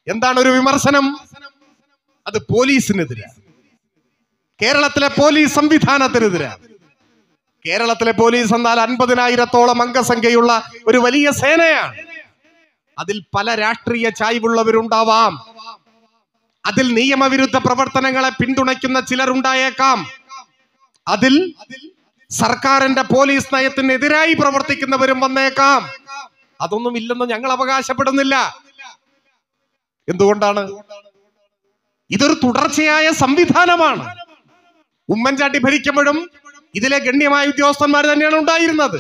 എന്താണ് ഒരു വിമർശനം അത് പോലീസിനെതിരെ കേരളത്തിലെ പോലീസ് സംവിധാനത്തിനെതിരെ കേരളത്തിലെ പോലീസ് എന്നാൽ അൻപതിനായിരത്തോളം അംഗസംഖ്യയുള്ള ഒരു വലിയ സേനയാണ് അതിൽ പല രാഷ്ട്രീയ ചായ്വുള്ളവരുണ്ടാവാം അതിൽ നിയമവിരുദ്ധ പ്രവർത്തനങ്ങളെ പിന്തുണയ്ക്കുന്ന ചിലരുണ്ടായേക്കാം അതിൽ സർക്കാരിന്റെ പോലീസ് നയത്തിനെതിരായി പ്രവർത്തിക്കുന്നവരും വന്നേക്കാം അതൊന്നും ഇല്ലെന്ന് ഞങ്ങൾ അവകാശപ്പെടുന്നില്ല എന്തുകൊണ്ടാണ് ഇതൊരു തുടർച്ചയായ സംവിധാനമാണ് ഉമ്മൻചാണ്ടി ഭരിക്കുമ്പോഴും ഇതിലെ ഗണ്യമായ ഉദ്യോഗസ്ഥന്മാർ തന്നെയാണ് ഉണ്ടായിരുന്നത്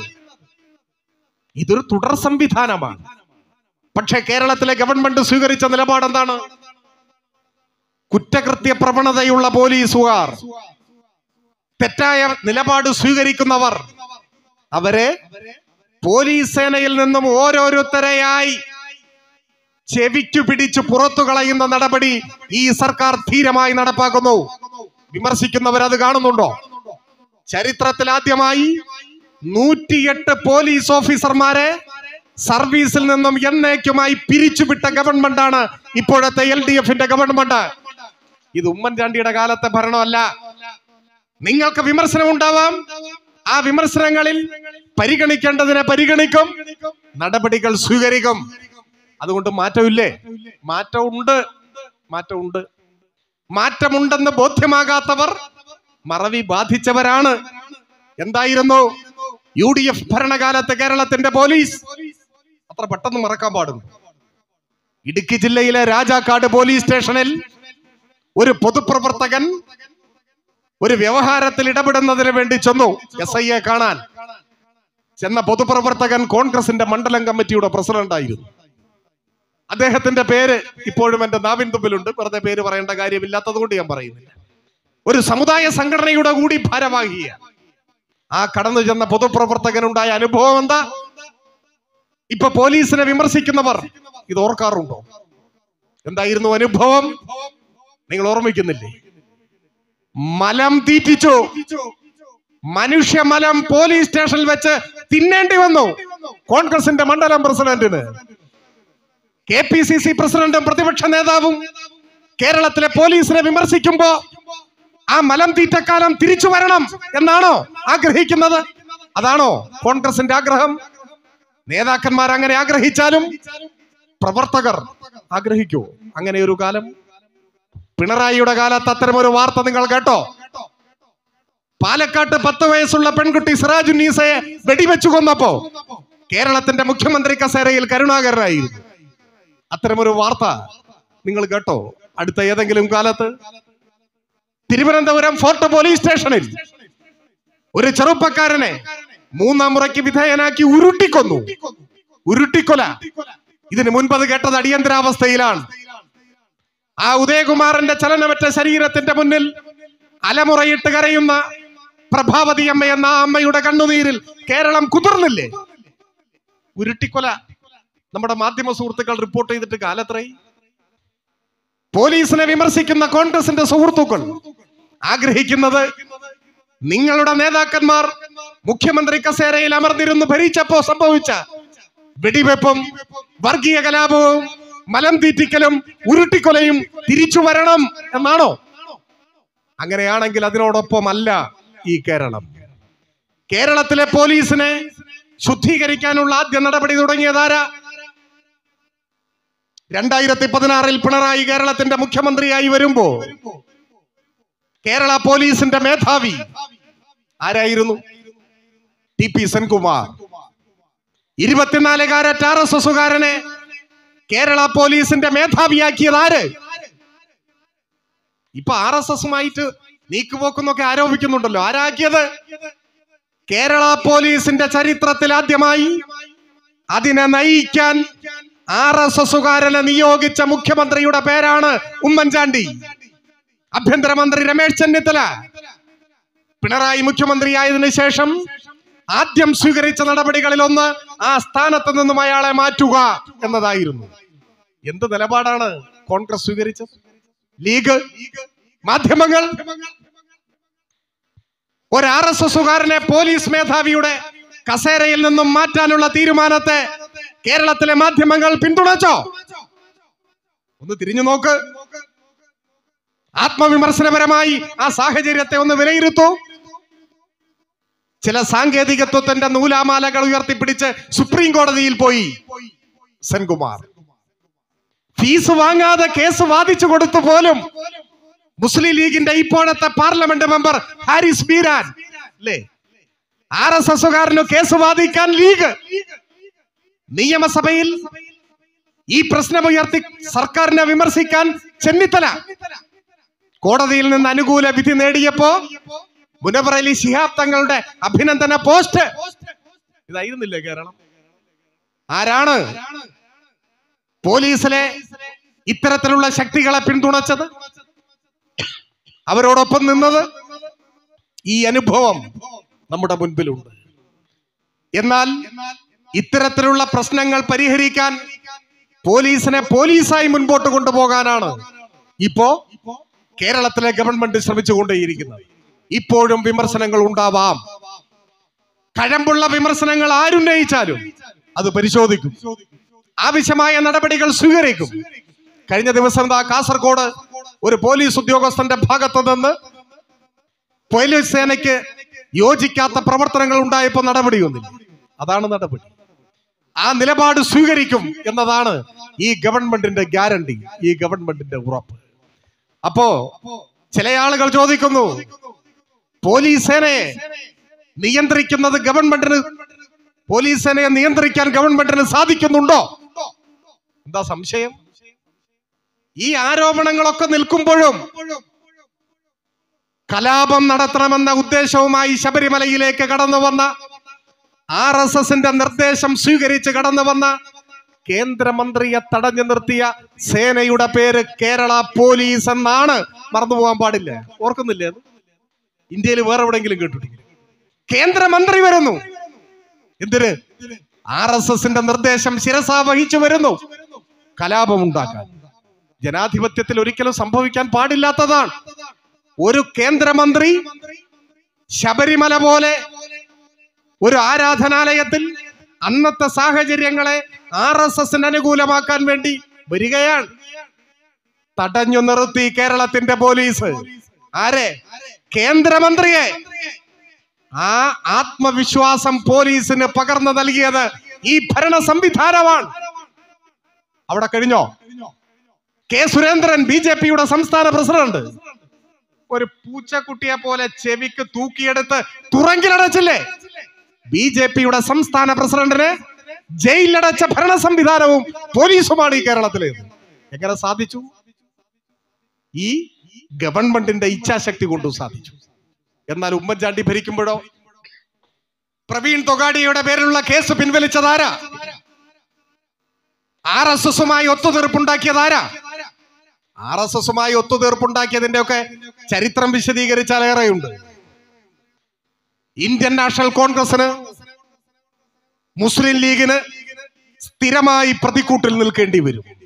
ഇതൊരു തുടർ സംവിധാനമാണ് പക്ഷേ കേരളത്തിലെ ഗവൺമെന്റ് സ്വീകരിച്ച നിലപാട് എന്താണ് കുറ്റകൃത്യ പ്രവണതയുള്ള പോലീസുകാർ തെറ്റായ നിലപാട് സ്വീകരിക്കുന്നവർ അവരെ പോലീസ് സേനയിൽ നിന്നും ഓരോരുത്തരെയായി ചെവിക്കു പിടിച്ച് പുറത്തു കളയുന്ന നടപടി ഈ സർക്കാർ ധീരമായി നടപ്പാക്കുന്നു വിമർശിക്കുന്നവർ അത് കാണുന്നുണ്ടോ ചരിത്രത്തിൽ ആദ്യമായി നൂറ്റിയെട്ട് പോലീസ് ഓഫീസർമാരെ സർവീസിൽ നിന്നും എന്നേക്കുമായി പിരിച്ചുവിട്ട ഗവൺമെന്റാണ് ഇപ്പോഴത്തെ എൽ ഡി എഫിന്റെ ഗവൺമെന്റ് ഇത് ഉമ്മൻചാണ്ടിയുടെ കാലത്തെ ഭരണമല്ല നിങ്ങൾക്ക് വിമർശനം ഉണ്ടാവാം ആ വിമർശനങ്ങളിൽ പരിഗണിക്കേണ്ടതിനെ പരിഗണിക്കും നടപടികൾ സ്വീകരിക്കും അതുകൊണ്ട് മാറ്റമില്ലേ മാറ്റമുണ്ട് മാറ്റമുണ്ട് മാറ്റമുണ്ടെന്ന് ബോധ്യമാകാത്തവർ മറവി ബാധിച്ചവരാണ് എന്തായിരുന്നു യു ഡി എഫ് ഭരണകാലത്ത് കേരളത്തിന്റെ പോലീസ് അത്ര പെട്ടെന്ന് മറക്കാൻ പാടുന്നു ഇടുക്കി ജില്ലയിലെ രാജാക്കാട് പോലീസ് സ്റ്റേഷനിൽ ഒരു പൊതുപ്രവർത്തകൻ ഒരു വ്യവഹാരത്തിൽ ഇടപെടുന്നതിന് വേണ്ടി ചെന്നു എസ് ഐയെ കാണാൻ ചെന്ന പൊതുപ്രവർത്തകൻ കോൺഗ്രസിന്റെ മണ്ഡലം കമ്മിറ്റിയുടെ പ്രസിഡന്റ് ആയിരുന്നു അദ്ദേഹത്തിന്റെ പേര് ഇപ്പോഴും എന്റെ നാവിൻ തുമ്പിലുണ്ട് വെറുതെ പേര് പറയേണ്ട കാര്യമില്ലാത്തത് കൊണ്ട് ഞാൻ പറയുന്നില്ല ഒരു സമുദായ സംഘടനയുടെ കൂടി ഭാരവാഹിയ ആ കടന്നു ചെന്ന പൊതുപ്രവർത്തകനുണ്ടായ അനുഭവം എന്താ ഇപ്പൊ പോലീസിനെ വിമർശിക്കുന്നവർ ഇത് ഓർക്കാറുണ്ടോ എന്തായിരുന്നു അനുഭവം നിങ്ങൾ ഓർമ്മിക്കുന്നില്ലേ മലം തീറ്റിച്ചു മനുഷ്യ മലം പോലീസ് സ്റ്റേഷനിൽ വെച്ച് തിന്നേണ്ടി വന്നു കോൺഗ്രസിന്റെ മണ്ഡലം പ്രസിഡന്റിന് കെ പി സി സി പ്രസിഡന്റും പ്രതിപക്ഷ നേതാവും കേരളത്തിലെ പോലീസിനെ വിമർശിക്കുമ്പോ ആ മലം തീറ്റക്കാലം തിരിച്ചു വരണം എന്നാണോ ആഗ്രഹിക്കുന്നത് അതാണോ കോൺഗ്രസിന്റെ ആഗ്രഹം നേതാക്കന്മാർ അങ്ങനെ ആഗ്രഹിച്ചാലും പ്രവർത്തകർ ആഗ്രഹിക്കൂ അങ്ങനെ ഒരു കാലം പിണറായിയുടെ കാലത്ത് അത്തരമൊരു വാർത്ത നിങ്ങൾ കേട്ടോ പാലക്കാട്ട് പത്ത് വയസ്സുള്ള പെൺകുട്ടി സിറാജുന്നീസയെ വെടിവെച്ചു കൊന്നപ്പോ കേരളത്തിന്റെ മുഖ്യമന്ത്രി കസേരയിൽ കരുണാകരനായിരുന്നു അത്തരമൊരു വാർത്ത നിങ്ങൾ കേട്ടോ അടുത്ത ഏതെങ്കിലും കാലത്ത് തിരുവനന്തപുരം ഫോർട്ട് പോലീസ് സ്റ്റേഷനിൽ ഒരു ചെറുപ്പക്കാരനെ മൂന്നാം മുറയ്ക്ക് വിധേയനാക്കി ഉരുട്ടിക്കൊന്നു ഉരുട്ടിക്കൊല ഇതിനു മുൻപ് അത് കേട്ടത് അടിയന്തരാവസ്ഥയിലാണ് ആ ഉദയകുമാറിന്റെ ചലനമറ്റ ശരീരത്തിന്റെ മുന്നിൽ അലമുറയിട്ട് കരയുന്ന പ്രഭാവതി അമ്മ എന്ന ആ അമ്മയുടെ കണ്ണുനീരിൽ കേരളം കുതിർന്നില്ലേ ഉരുട്ടിക്കൊല നമ്മുടെ മാധ്യമ സുഹൃത്തുക്കൾ റിപ്പോർട്ട് ചെയ്തിട്ട് കാലത്രേ പോലീസിനെ വിമർശിക്കുന്ന കോൺഗ്രസിന്റെ സുഹൃത്തുക്കൾ ആഗ്രഹിക്കുന്നത് നിങ്ങളുടെ നേതാക്കന്മാർ മുഖ്യമന്ത്രി കസേരയിൽ അമർന്നിരുന്ന് ഭരിച്ചപ്പോ സംഭവിച്ച വെടിവെപ്പും വർഗീയ കലാപവും മലം തീറ്റിക്കലും ഉരുട്ടിക്കൊലയും തിരിച്ചു വരണം എന്നാണോ അങ്ങനെയാണെങ്കിൽ അതിനോടൊപ്പം അല്ല ഈ കേരളം കേരളത്തിലെ പോലീസിനെ ശുദ്ധീകരിക്കാനുള്ള ആദ്യ നടപടി തുടങ്ങിയതാരാ രണ്ടായിരത്തി പതിനാറിൽ പിണറായി കേരളത്തിന്റെ മുഖ്യമന്ത്രിയായി വരുമ്പോ കേരള പോലീസിന്റെ മേധാവി ആരായിരുന്നു ടി പി സെൻകുമാർ ഇരുപത്തിനാലുകാരറ്റ് ആർ എസ് എസുകാരനെ കേരള പോലീസിന്റെ മേധാവിയാക്കിയത് ആര് ഇപ്പൊ ആർ എസ് എസുമായിട്ട് നീക്കുപോക്കുന്നൊക്കെ ആരോപിക്കുന്നുണ്ടല്ലോ ആരാക്കിയത് കേരള പോലീസിന്റെ ചരിത്രത്തിൽ ആദ്യമായി അതിനെ നയിക്കാൻ ആർ എസ് എസുകാരനെ നിയോഗിച്ച മുഖ്യമന്ത്രിയുടെ പേരാണ് ഉമ്മൻചാണ്ടി ആഭ്യന്തരമന്ത്രി രമേശ് ചെന്നിത്തല പിണറായി മുഖ്യമന്ത്രിയായതിനു ശേഷം ആദ്യം സ്വീകരിച്ച നടപടികളിൽ ഒന്ന് ആ സ്ഥാനത്ത് നിന്നും അയാളെ മാറ്റുക എന്നതായിരുന്നു എന്ത് നിലപാടാണ് കോൺഗ്രസ് സ്വീകരിച്ചത് ലീഗ് മാധ്യമങ്ങൾ ഒരു ആർ എസ് എസുകാരനെ പോലീസ് മേധാവിയുടെ കസേരയിൽ നിന്നും മാറ്റാനുള്ള തീരുമാനത്തെ കേരളത്തിലെ മാധ്യമങ്ങൾ പിന്തുണച്ചോ ഒന്ന് തിരിഞ്ഞു നോക്ക് ആത്മവിമർശനപരമായി ആ സാഹചര്യത്തെ ഒന്ന് വിലയിരുത്തൂ ചില സാങ്കേതികത്വത്തിന്റെ നൂലാമാലകൾ ഉയർത്തിപ്പിടിച്ച് സുപ്രീം കോടതിയിൽ പോയി സെൻകുമാർ ഫീസ് വാങ്ങാതെ കേസ് വാദിച്ചു കൊടുത്തു പോലും മുസ്ലിം ലീഗിന്റെ ഇപ്പോഴത്തെ പാർലമെന്റ് മെമ്പർ ഹാരിസ് ബീരാൻ അല്ലേ ആർ എസ് എസുകാരന് കേസ് വാദിക്കാൻ ലീഗ് നിയമസഭയിൽ ഈ പ്രശ്നമുയർത്തി സർക്കാരിനെ വിമർശിക്കാൻ ചെന്നിത്തല കോടതിയിൽ നിന്ന് അനുകൂല വിധി നേടിയപ്പോ മുനവർ അലി ശിഹാബ് തങ്ങളുടെ അഭിനന്ദന പോസ്റ്റ് ഇതായിരുന്നില്ലേ കേരളം ആരാണ് പോലീസിലെ ഇത്തരത്തിലുള്ള ശക്തികളെ പിന്തുണച്ചത് അവരോടൊപ്പം നിന്നത് ഈ അനുഭവം നമ്മുടെ മുൻപിലുണ്ട് എന്നാൽ ഇത്തരത്തിലുള്ള പ്രശ്നങ്ങൾ പരിഹരിക്കാൻ പോലീസിനെ പോലീസായി മുൻപോട്ട് കൊണ്ടുപോകാനാണ് ഇപ്പോ കേരളത്തിലെ ഗവൺമെന്റ് ശ്രമിച്ചുകൊണ്ടേയിരിക്കുന്നത് ഇപ്പോഴും വിമർശനങ്ങൾ ഉണ്ടാവാം കഴമ്പുള്ള വിമർശനങ്ങൾ ആരുന്നയിച്ചാലും അത് പരിശോധിക്കും ആവശ്യമായ നടപടികൾ സ്വീകരിക്കും കഴിഞ്ഞ ദിവസം ദാ കാസർഗോഡ് ഒരു പോലീസ് ഉദ്യോഗസ്ഥന്റെ ഭാഗത്ത് നിന്ന് പോലീസ് സേനയ്ക്ക് യോജിക്കാത്ത പ്രവർത്തനങ്ങൾ ഉണ്ടായപ്പോൾ നടപടിയൊന്നില്ല അതാണ് നടപടി ആ നിലപാട് സ്വീകരിക്കും എന്നതാണ് ഈ ഗവൺമെന്റിന്റെ ഗ്യാരണ്ടി ഈ ഗവൺമെന്റിന്റെ ഉറപ്പ് അപ്പോ ചില ആളുകൾ ചോദിക്കുന്നു പോലീസ് സേനയെ നിയന്ത്രിക്കുന്നത് ഗവൺമെന്റിന് പോലീസ് സേനയെ നിയന്ത്രിക്കാൻ ഗവൺമെന്റിന് സാധിക്കുന്നുണ്ടോ എന്താ സംശയം ഈ ആരോപണങ്ങളൊക്കെ നിൽക്കുമ്പോഴും കലാപം നടത്തണമെന്ന ഉദ്ദേശവുമായി ശബരിമലയിലേക്ക് കടന്നു വന്ന ആർ എസ് എസിന്റെ നിർദ്ദേശം സ്വീകരിച്ച് കടന്നു വന്ന കേന്ദ്രമന്ത്രിയെ തടഞ്ഞു നിർത്തിയ സേനയുടെ പേര് കേരള പോലീസ് എന്നാണ് മറന്നുപോകാൻ പാടില്ല ഓർക്കുന്നില്ലേ അത് ഇന്ത്യയിൽ വേറെ എവിടെങ്കിലും കേട്ടിട്ടില്ല കേന്ദ്രമന്ത്രി വരുന്നു എന്തിന് ആർ എസ് എസിന്റെ നിർദ്ദേശം ശിരസാ വഹിച്ചു വരുന്നു കലാപം ഉണ്ടാക്കാൻ ജനാധിപത്യത്തിൽ ഒരിക്കലും സംഭവിക്കാൻ പാടില്ലാത്തതാണ് ഒരു കേന്ദ്രമന്ത്രി ശബരിമല പോലെ ഒരു ആരാധനാലയത്തിൽ അന്നത്തെ സാഹചര്യങ്ങളെ ആർ എസ് എസിന് അനുകൂലമാക്കാൻ വേണ്ടി വരികയാണ് തടഞ്ഞു നിർത്തി കേരളത്തിന്റെ പോലീസ് ആരെ കേന്ദ്രമന്ത്രിയെ ആ ആത്മവിശ്വാസം പോലീസിന് പകർന്നു നൽകിയത് ഈ ഭരണ സംവിധാനമാണ് അവിടെ കഴിഞ്ഞോ കെ സുരേന്ദ്രൻ ബി ജെ പിയുടെ സംസ്ഥാന പ്രസിഡന്റ് ഒരു പൂച്ചക്കുട്ടിയെ പോലെ ചെവിക്ക് തൂക്കിയെടുത്ത് തുറങ്കിലടച്ചില്ലേ ബി ജെ പിയുടെ സംസ്ഥാന പ്രസിഡന്റിന് ജയിലിലടച്ച ഭരണ സംവിധാനവും പോലീസുമാണ് ഈ കേരളത്തിലെ എങ്ങനെ സാധിച്ചു ഈ ഗവൺമെന്റിന്റെ ഇച്ഛാശക്തി കൊണ്ട് സാധിച്ചു എന്നാൽ ഉമ്മൻചാണ്ടി ഭരിക്കുമ്പോഴോ പ്രവീൺ തൊഗാഡിയുടെ പേരിലുള്ള കേസ് പിൻവലിച്ചതാരാ ആർ എസ് എസുമായി ഒത്തുതീർപ്പുണ്ടാക്കിയതാരാ ആർ എസ് എസുമായി ഒത്തുതീർപ്പുണ്ടാക്കിയതിന്റെ ഒക്കെ ചരിത്രം വിശദീകരിച്ചാൽ ഏറെയുണ്ട് ഇന്ത്യൻ നാഷണൽ കോൺഗ്രസിന് മുസ്ലിം ലീഗിന് സ്ഥിരമായി പ്രതിക്കൂട്ടിൽ നിൽക്കേണ്ടി വരും